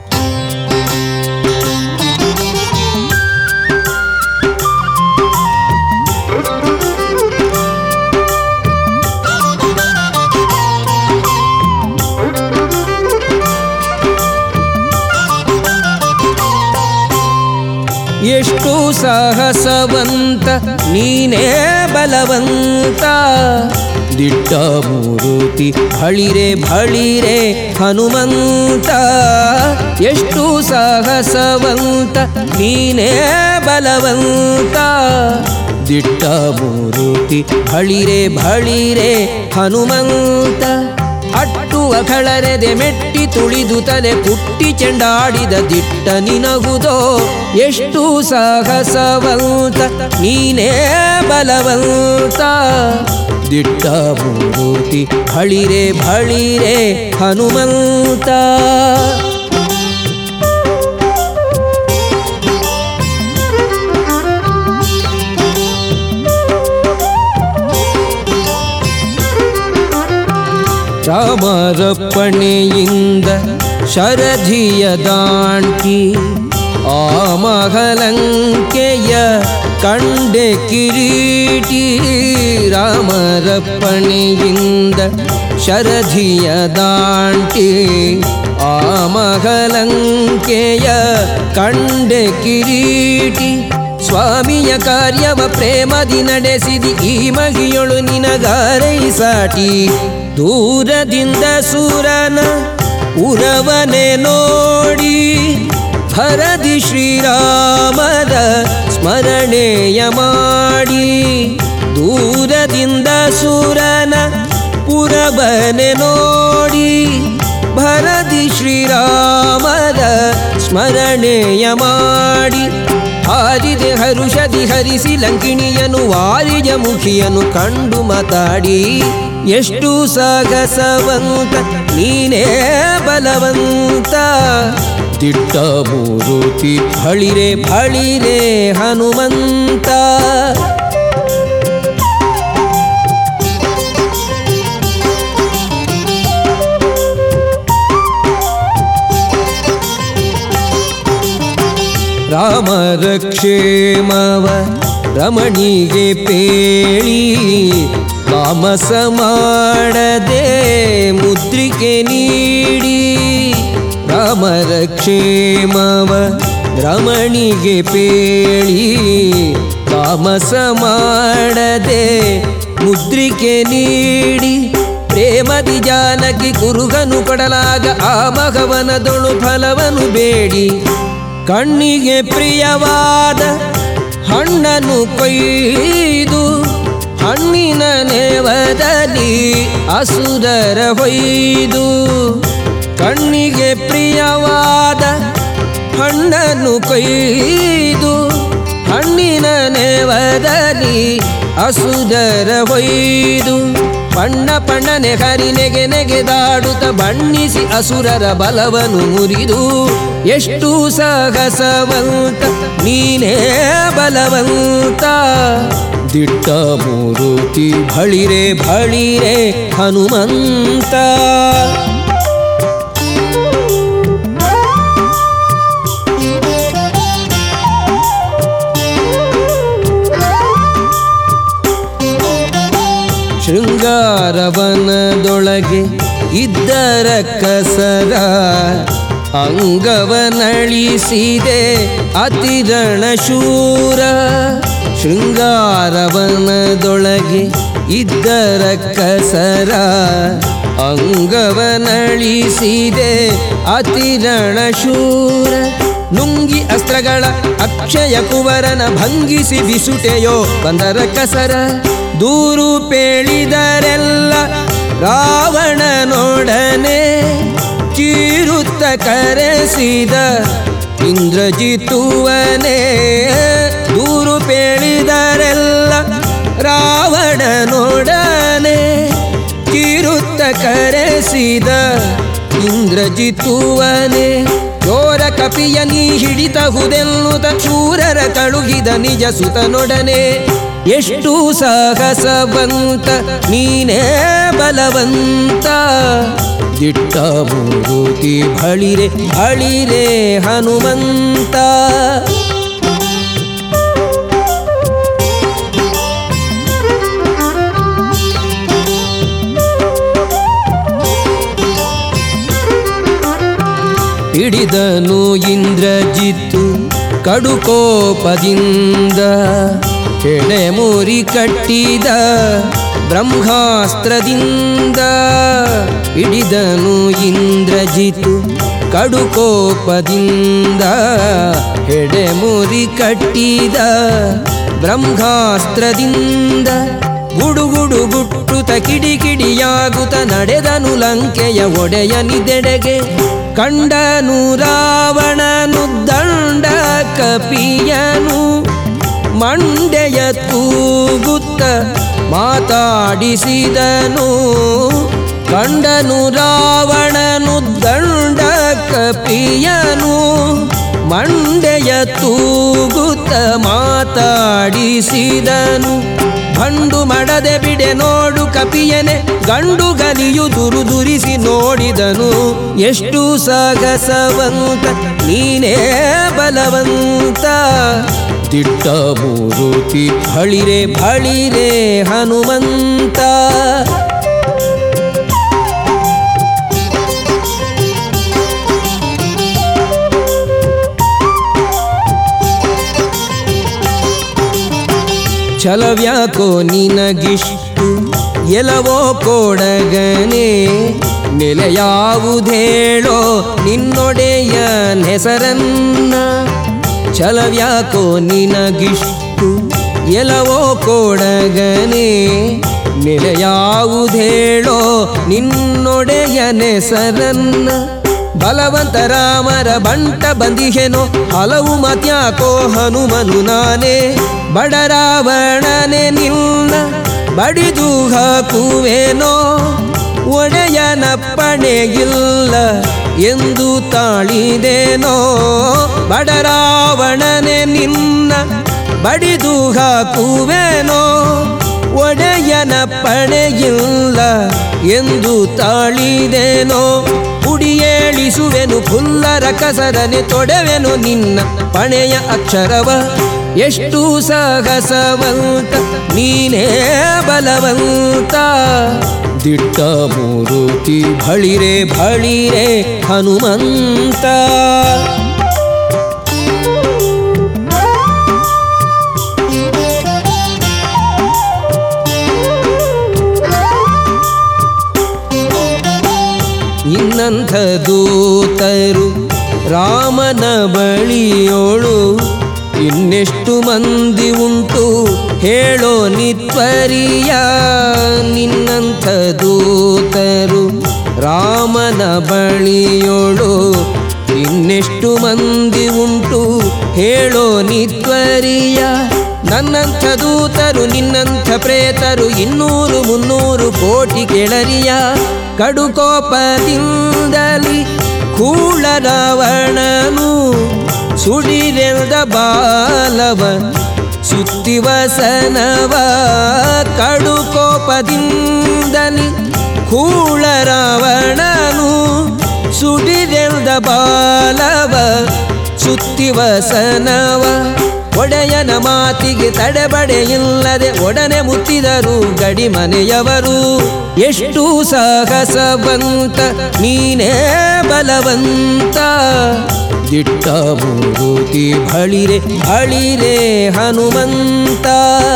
ಎಷ್ಟು ಸಾಹಸವಂತ ನೀನೇ ಬಲವಂತ ದಿಟ್ಟ ಮೂರುತಿ ಭಳಿರೆ ಭಳಿರೆ ಹನುಮಂತ ಎಷ್ಟು ಸಾಹಸವಂತ ನೀನೇ ಬಲವಂತ ದಿಟ್ಟ ಮೂರುತಿ ಭಳಿರೆ ಭಳಿರೆ ಹನುಮಂತ ಅಟ್ಟುವ ಖಳರೆದೆ ಮೆಟ್ಟಿ ತುಳಿದು ತಲೆ ಪುಟ್ಟಿ ಚೆಂಡಾಡಿದ ದಿಟ್ಟ ನಿನಗುದೋ ಎಷ್ಟು ಸಾಹಸವಂತ ನೀನೇ ಬಲವಂತ ದಿಟ್ಟ ಮೂರುತಿ ಭಳಿರೆ ಭಳಿರೆ ಹನುಮಂತ ರಾಮರಪ್ಪಣೆಯಿಂದ ಶರಧಿಯ ದಾಂಟಿ ಆ ಮಹಲಂಕೆಯ ಕಂಡೆ ಕಿರೀಟಿ ರಾಮರಪ್ಪಣೆಯಿಂದ ಶರಧಿಯ ದಾಂಟಿ ಆ ಮಹಲಂಕೆಯ ಕಂಡೆ ಕಿರೀಟಿ ಸ್ವಾಮಿಯ ಕಾರ್ಯವ ಪ್ರೇಮದಿ ನಡೆಸಿದಿ ಈ ಮಗಿಯೊಳು ನಿನಗಾರೈಸಾಟಿ ದೂರದಿಂದ ಸೂರನ ಉರವನೆ ನೋಡಿ ಭರದಿ ಶ್ರೀರಾಮರ ಸ್ಮರಣೆಯ ಮಾಡಿ ದೂರದಿಂದ ಸೂರನ ಪುರವನೆ ನೋಡಿ ಭರದಿ ಶ್ರೀರಾಮರ ಸ್ಮರಣೆಯ ಮಾಡಿ ಹಾರಿದೆ ಹರುಷದಿ ಹರಿಸಿ ಲಂಕಿಣಿಯನು ವಾರಿಜ ಮುಖಿಯನು ಕಂಡು ಮಾತಾಡಿ ಎಷ್ಟು ಸಾಗಸವಂತ ನೀನೇ ಬಲವಂತ ದಿಟ್ಟ ಮೂರುತಿ ಭಳಿರೆ ಭಳಿರೆ ಹನುಮಂತ ರಾಮರ ಕ್ಷೇಮವ ರಮಣಿಗೆ ಪೇಳಿ ತಾಮಸ ಮಾಡದೆ ಮುದ್ರಿಕೆ ನೀಡಿ ರಾಮರ ಕ್ಷೇಮವ ರಮಣಿಗೆ ಪೇಳಿ ತಾಮಸ ಮಾಡದೆ ಮುದ್ರಿಕೆ ನೀಡಿ ಪ್ರೇಮದಿ ಜಾನಕಿ ಕುರುಗನು ಕೊಡಲಾಗ ಆ ಮಗವನದೊಳು ಫಲವನು ಬೇಡಿ ಕಣ್ಣಿಗೆ ಪ್ರಿಯವಾದ ಹಣ್ಣನ್ನು ಕೊಯ್ದು ಹಣ್ಣಿನ ನೇವದಲ್ಲಿ ಅಸುರರ ಹೊಯ್ದು ಕಣ್ಣಿಗೆ ಪ್ರಿಯವಾದ ಹಣ್ಣನ್ನು ಕೊಯ್ದು ಹಣ್ಣಿನ ನೇವದಲ್ಲಿ ಅಸುರರ ಹೊಯ್ದು ಪಣ್ಣ ಪಣ್ಣನೆ ಹರಿ ನೆಗೆ ನೆಗೆದಾಡುತ್ತ ಬಣ್ಣಿಸಿ ಅಸುರರ ಬಲವನು ಮುರಿದು ಎಷ್ಟು ಸಾಹಸವಂತ ನೀನೇ ಬಲವಂತ ದಿಟ್ಟ ಮೂರುತಿ ಭಳಿರೆ ಭಳಿರೆ ಹನುಮಂತ ಶೃಂಗಾರವನದೊಳಗೆ ಇದ್ದರ ಕಸರ ಅಂಗವನಳಿಸಿದೆ ಅತಿರಣ ಶೂರ ಶೃಂಗಾರವನದೊಳಗೆ ಇದ್ದರ ಕಸರ ಅಂಗವನಳಿಸಿದೆ ಅತಿರಣ ಶೂರ ನುಂಗಿ ಅಸ್ತ್ರಗಳ ಅಕ್ಷಯ ಕುವರನ ಭಂಗಿಸಿ ಬಿಸುಟೆಯೋ ಬಂದರ ಕಸರ ದೂರು ಪೇಳಿದರೆಲ್ಲ ರಾವಣನೊಡನೆ ಚೀರುತ್ತ ಕರೆಸಿದ ಇಂದ್ರಜಿತುವನೇ ದೂರು ಪೇಳಿದರೆಲ್ಲ ರಾವಣನೊಡನೆ ಕಿರುತ್ತ ಕರೆಸಿದ ಇಂದ್ರಜಿತುವನೆ ಚೋರ ಕಪಿಯ ನೀ ಹಿಡಿತಹುದೆನ್ನುತ ಶೂರರ ಕಳುಹಿದ ನಿಜ ಸುತನೊಡನೆ ಎಷ್ಟು ಸಾಹಸವಂತ ನೀನೇ ಬಲವಂತ ದಿಟ್ಟ ಮೂರುತಿ ಬಳಿರೆ ಬಳಿರೆ ಹನುಮಂತ ಹಿಡಿದನು ಇಂದ್ರಜಿತ್ತು ಕಡುಕೋಪದಿಂದ ಮುರಿ ಕಟ್ಟಿದ ಬ್ರಹ್ಮಾಸ್ತ್ರದಿಂದ ಹಿಡಿದನು ಇಂದ್ರಜಿತು ಕಡುಕೋಪದಿಂದ ಮುರಿ ಕಟ್ಟಿದ ಬ್ರಹ್ಮಾಸ್ತ್ರದಿಂದ ಗುಡುಗುಡು ಗುಟ್ಟುತ ಕಿಡಿಕಿಡಿಯಾಗುತ್ತ ನಡೆದನು ಲಂಕೆಯ ಒಡೆಯನಿದೆಡೆಗೆ ಕಂಡನು ರಾವಣನು ದಂಡ ಕಪಿಯನು ಮಂಡೆಯ ತೂಗುತ್ತ ಮಾತಾಡಿಸಿದನು ಕಂಡನು ರಾವಣನು ದಂಡ ಕಪಿಯನು ಮಂಡೆಯ ತೂಗುತ್ತ ಮಾತಾಡಿಸಿದನು ಭಂಡು ಮಡದೆ ಬಿಡೆ ನೋಡು ಕಪಿಯನೆ ಗಂಡು ಗಲಿಯು ದುರು ದುರಿಸಿ ನೋಡಿದನು ಎಷ್ಟು ಸಾಗಸವಂತ ನೀನೇ ಬಲವಂತ ದಿಟ್ಟ ಮೂರುತಿ ಬಳಿರೆ ಬಳಿರೆ ಹನುಮಂತ ಛಲವ್ಯಾಕೋ ನಿನಗಿಷ್ಟು ಎಲವೋ ಕೊಡಗನೆ ನೆಲೆಯಾವುದೇಳೋ ನಿನ್ನೊಡೆಯ ಹೆಸರನ್ನ ಛಲವ್ಯಾಕೋ ನಿನಗಿಷ್ಟು ಎಲವೋ ಕೊಡಗನೆ ನೆಲೆಯಾವುದೇಳೋ ನಿನ್ನೊಡೆಯ ನೆಸರನ್ನ ಬಲವಂತ ರಾಮರ ಬಂಟ ಬಂದಿಹೆನೋ ಹಲವು ಮತ್ಯಾಕೋ ಹನುಮನು ನಾನೇ ಬಡರಾವಣನೆ ನಿನ್ನ ಬಡಿದು ಹಾಕುವೇನೋ ಒಡೆಯನಪ್ಪಣೆಗಿಲ್ಲ ಎಂದು ತಾಳಿದೇನೋ ಬಡರಾವಣನೆ ನಿನ್ನ ಬಡಿದು ಹಾಕುವೇನೋ ಒಡೆಯನಪ್ಪಣೆಗಿಲ್ಲ ಎಂದು ತಾಳಿದೇನೋ ಕುಡಿಯೇಳಿಸುವೆನು ಫುಲ್ಲರ ಕಸರನೆ ತೊಡೆವೆನು ನಿನ್ನ ಪಣೆಯ ಅಕ್ಷರವ ಎಷ್ಟು ಸಾಹಸವಂತ ನೀನೇ ಬಲವಂತ ದಿಟ್ಟ ಮೂರುತಿ ಬಳಿರೆ ಬಳಿರೆ ಹನುಮಂತ ಇನ್ನಂಥ ದೂತರು ರಾಮನ ಬಳಿಯೋಳು ಇನ್ನೆಷ್ಟು ಮಂದಿ ಉಂಟು ಹೇಳೋ ನಿತ್ವರಿಯ ನಿನ್ನಂಥ ದೂತರು ರಾಮನ ಬಳಿಯೋಳು ಇನ್ನೆಷ್ಟು ಮಂದಿ ಉಂಟು ಹೇಳೋ ನಿತ್ವರಿಯ ನನ್ನಂಥ ದೂತರು ನಿನ್ನಂಥ ಪ್ರೇತರು ಇನ್ನೂರು ಮುನ್ನೂರು ಕೋಟಿ ಕೆಳರಿಯ ಕಡುಕೋಪದಿಂದಲಿ ಕೂಳ ರಾವಣನು ಸುಡಿರೆಲ್ದ ಬಾಲವ ಸುತ್ತಿವಸನವ ಕಡುಕೋಪದಿಂದಲಿ ಕೂಳ ರಾವಣನು ಸುಡಿರೆಲ್ದ ಬಾಲವ ಸುತ್ತಿವಸನವ ಒಡೆಯನ ಮಾತಿಗೆ ತಡೆಬಡೆಯಿಲ್ಲದೆ ಒಡನೆ ಮುತ್ತಿದರು ಗಡಿ ಮನೆಯವರು ಎಷ್ಟು ಸಾಹಸವಂತ ನೀನೇ ಬಲವಂತ ದಿಟ್ಟ ಮೂರುತಿ ಬಳಿರೆ ಬಳಿರೆ ಹನುಮಂತ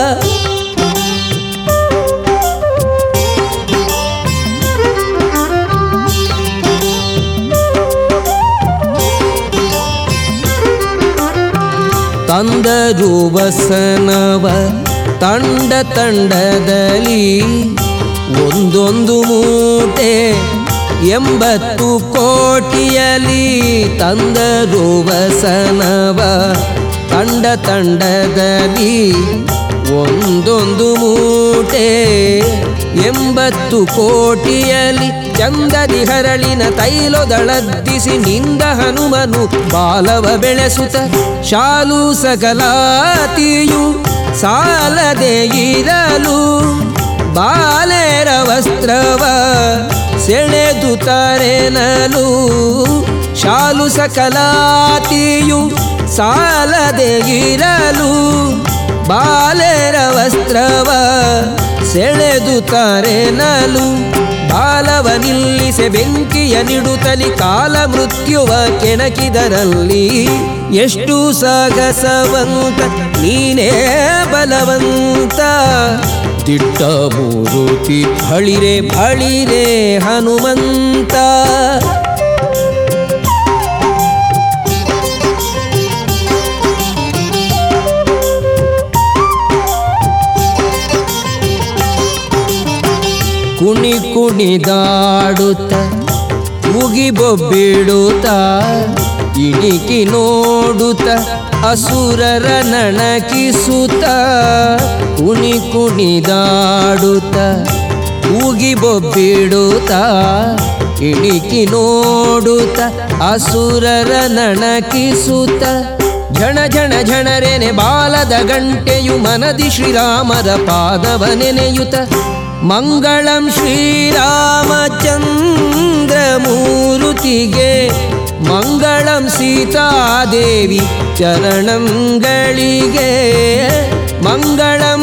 ತಂದರು ವಸನವ ತಂಡ ತಂಡದಲ್ಲಿ ಒಂದೊಂದು ಮೂಟೆ ಎಂಬತ್ತು ಕೋಟಿಯಲಿ ತಂದರು ವಸನವ ತಂಡ ತಂಡದಲ್ಲಿ ಒಂದೊಂದು ಮೂಟೆ ಎಂಬತ್ತು ಕೋಟಿಯಲ್ಲಿ ಚಂದದಿ ಹರಳಿನ ತೈಲೊದಳದ್ದಿಸಿ ನಿಂದ ಹನುಮನು ಬಾಲವ ಬೆಳೆಸುತ್ತ ಶಾಲು ಸಕಲಾತಿಯು ಸಾಲದೆ ಇರಲು ಬಾಲೆರ ವಸ್ತ್ರವ ಸೆಳೆದು ತರೆನಲು ಶಾಲು ಸಕಲಾತಿಯು ಸಾಲದೆ ಇರಲು ಬಾಲೆರ ವಸ್ತ್ರವ ಸೆಳೆದು ತರೆನಲು ಬಾಲವ ನಿಲ್ಲಿಸೆ ಬೆಂಕಿಯ ನಿಡುತ್ತಲಿ ಕಾಲ ಮೃತ್ಯುವ ಕೆಣಕಿದರಲ್ಲಿ ಎಷ್ಟು ಸಾಗಸವಂತ ನೀನೇ ಬಲವಂತ ದಿಟ್ಟ ಮೂರುತಿ ಬಳಿರೆ ಬಳಿರೆ ಹನುಮಂತ ಕುಣಿ ಕುಣಿದಾಡುತ್ತ ಉಗಿಬೊಬ್ಬಿಡುತ್ತ ಇಣಿಕಿ ನೋಡುತ್ತ ಅಸುರರ ನಣಕಿಸುತ್ತ ಕುಣಿ ಕುಣಿದಾಡುತ್ತ ಉಗಿಬೊಬ್ಬಿಡುತ್ತ ಇಣಿಕಿ ನೋಡುತ್ತ ಅಸುರರ ನಣಕಿಸುತ್ತ ಝಣ ಝಣ ಝಣರೆನೆ ಬಾಲದ ಗಂಟೆಯು ಮನದಿ ಶ್ರೀರಾಮರ ಪಾದವ ನೆನೆಯುತ್ತ ಮಂಗಳಂ ಶ್ರೀರಾಮಚಂದ್ರಮೂರುತಿಗೆ ಮಂಗಳಂ ಸೀತಾದೇವಿ ಚರಣಂಗಳಿಗೆ ಮಂಗಳಂ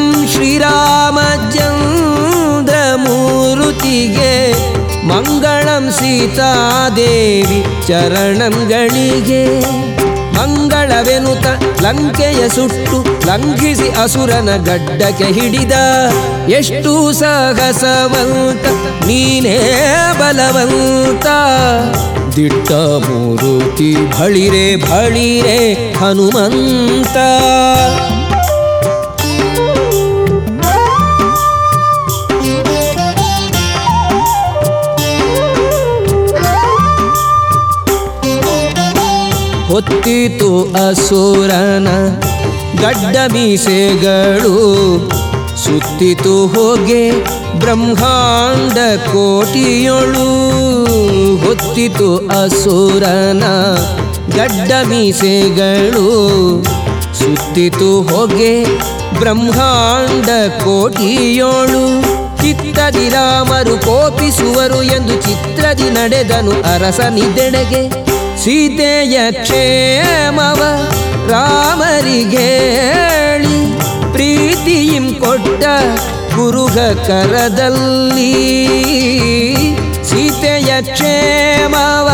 ಶ್ರೀರಾಮಚಂದ್ರಮೂರುತಿಗೆ ಮಂಗಳಂ ಸೀತಾದೇವಿ ಚರಣಂಗಳಿಗೆ ಮಂಗಳವೆನುತ ಲಂಕೆಯ ಸುಟ್ಟು ಲಂಘಿಸಿ ಅಸುರನ ಗಡ್ಡಕ್ಕೆ ಹಿಡಿದ ಎಷ್ಟು ಸಾಹಸವಂತ ನೀನೇ ಬಲವಂತ ದಿಟ್ಟ ಮೂರುತಿ ಬಳಿರೆ ಬಳಿರೆ ಹನುಮಂತ ಹೊತ್ತಿತು ಅಸುರನ ಗಡ್ಡ ಮೀಸೆಗಳು ಸುತ್ತಿತು ಹೋಗೆ ಬ್ರಹ್ಮಾಂಡ ಕೋಟಿಯೊಳು ಹೊತ್ತಿತು ಅಸುರನ ಗಡ್ಡ ಮೀಸೆಗಳು ಸುತ್ತಿತು ಹೊಗೆ ಬ್ರಹ್ಮಾಂಡ ಕೋಟಿಯೋಳು ಚಿತ್ತದಿ ರಾಮರು ಕೋಪಿಸುವರು ಎಂದು ಚಿತ್ರದಿ ನಡೆದನು ಅರಸನಿದೆಡೆಗೆ ಸೀತೆಯ ಕ್ಷೇಮವ ರಾಮರಿಗೇಳಿ ಪ್ರೀತಿಯಿಂ ಕೊಟ್ಟ ಗುರುಗ ಕರದಲ್ಲಿ ಸೀತೆಯ ಕ್ಷೇಮವ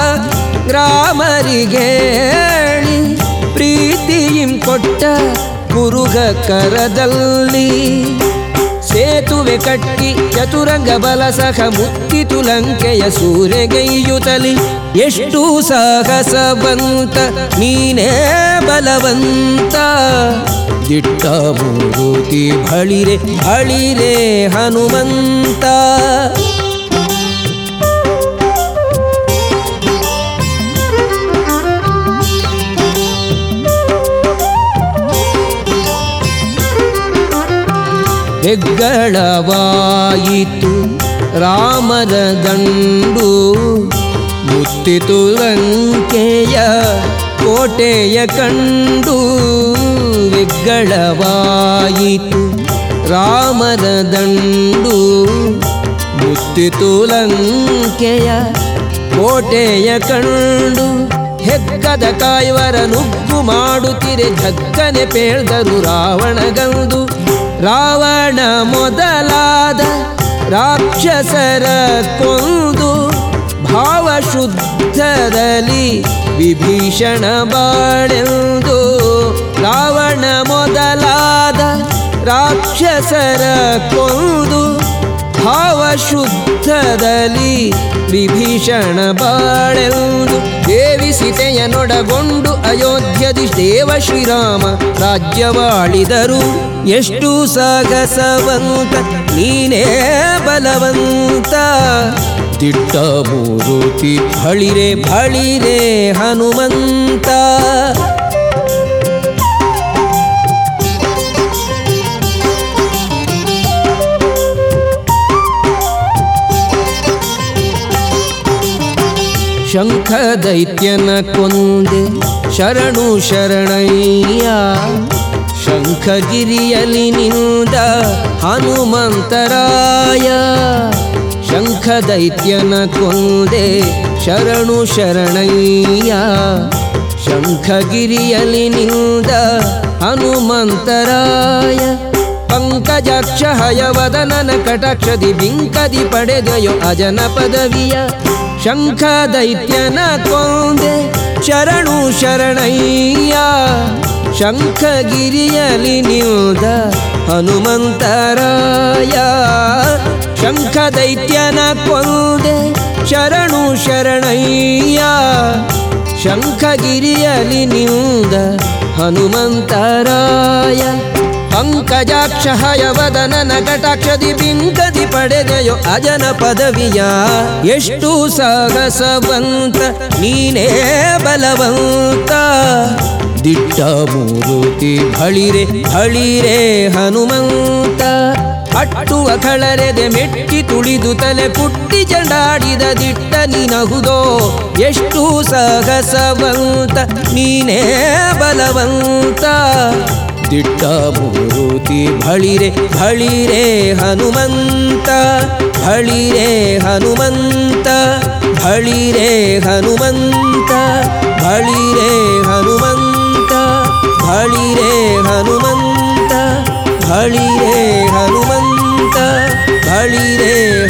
ರಾಮರಿಗೇಳಿ ಪ್ರೀತಿಯಿಂ ಕೊಟ್ಟ ಗುರುಗ ಕರದಲ್ಲಿ ಸೇತುವೆ ಕಟ್ಟಿ ಚತುರಂಗ ಬಲ ಸಹ ಮುತ್ತಿತು ಲಂಕೆಯ ಸೂರೆಗೈಯುತಲಿ ಎಷ್ಟು ಸಾಹಸವಂತ ನೀನೇ ಬಲವಂತ ದಿಟ್ಟ ಮೂರುತಿ ಬಳಿರೆ ಬಳಿರೆ ಹನುಮಂತ ಹೆಗ್ಗಳವಾಯಿತು ರಾಮರ ದಂಡು ಮುತ್ತಿತು ಲಂಕೆಯ ಕೋಟೆಯ ಕಂಡು ಹೆಗ್ಗಳವಾಯಿತು ರಾಮರ ದಂಡು ಮುತ್ತಿತು ಲಂಕೆಯ ಕೋಟೆಯ ಕಂಡು ಹೆಗ್ಗದ ಕಾಯುವರ ನುಗ್ಗು ಮಾಡುತ್ತಿರೆ ಧಕ್ಕನೆ ಪೇಳ್ದರು ರಾವಣಗಂದು ರಾವಣ ಮೊದಲಾದ ರಾಕ್ಷಸರ ಕೊಂದು ಭಾವಶುದ್ಧದಲ್ಲಿ ವಿಭೀಷಣ ಬಾಳೆಂದು ರಾವಣ ಮೊದಲಾದ ರಾಕ್ಷಸರ ಕೊಂದು ಭಾವಶುದ್ಧದಲ್ಲಿ ವಿಭೀಷಣ ಬಾಳೆಂದು ದೇವಿ ಸೀತೆಯನೊಡಗೊಂಡು ಅಯೋಧ್ಯದಿ ದೇವ ಶ್ರೀರಾಮ ರಾಜ್ಯವಾಳಿದರು ಎಷ್ಟು ಸಾಗಸವಂತ ನೀನೇ ಬಲವಂತ ದಿಟ್ಟ ಮೂರುತಿ ಬಳಿರೆ ಬಳಿರೆ ಹನುಮಂತ ಶಂಖ ದೈತ್ಯನ ಕೊಂದೆ ಶರಣು ಶರಣಯ್ಯ ಶಂಖಗಿರಿಯಲಿ ನಿಂದ ಹನುಮಂತರಾಯ ಶಂಖ ದೈತ್ಯನ ಕೊಂದೆ ಶರಣು ಶರಣಯ್ಯ ಶಂಖಗಿರಿಯಲಿ ನಿಂದ ಹನುಮಂತರಾಯ ಪಂಕಜಾಕ್ಷ ಹಯವದನನ ಕಟಾಕ್ಷದಿ ಬಿಂಕದಿ ಪಡೆದೆಯೋ ಅಜನ ಪದವಿಯ ಶಂಖ ದೈತ್ಯನ ಕೊಂದೆ ಶರಣು ಶರಣಯ್ಯ ಶಂಖಗಿರಿಯಲಿ ನಿಲ್ದ ಹನುಮಂತರಾಯ ಶಂಖ ದೈತ್ಯನ ಕೊಂದೆ ಶರಣು ಶರಣಯ್ಯ ಶಂಖಗಿರಿಯಲಿ ನಿಲ್ದ ಹನುಮಂತರಾಯ ಪಂಕಜಾಕ್ಷ ಹಯವದನನ ಕಟಾಕ್ಷದಿ ಬಿಂಕದಿ ಪಡೆದೆಯೋ ಅಜನ ಪದವಿಯ ಎಷ್ಟು ಸಾಹಸವಂತ ನೀನೇ ಬಲವಂತ ದಿಟ್ಟ ಮೂರುತಿ ಬಳಿರೆ ಬಳಿರೆ ಹನುಮಂತ ಅಟ್ಟುವ ಕಳರೆದೆ ಮೆಟ್ಟಿ ತುಳಿದು ತಲೆ ಪುಟ್ಟಿ ಚಂಡಾಡಿದ ದಿಟ್ಟ ನಿನಹುದೋ ಎಷ್ಟು ಸಾಹಸವಂತ ನೀನೇ ಬಲವಂತ ದಿಟ್ಟ ಮೂರುತಿ ಬಳಿರೆ ಬಳಿರೆ ಹನುಮಂತ ಬಳಿರೆ ಹನುಮಂತ ಬಳಿರೆ ಹನುಮಂತ ಬಳಿರೆ ಹನುಮಂತ ಬಳಿರೆ ಹನುಮಂತ ಬಳಿರೆ ಹನುಮಂತ ಬಳಿರೆ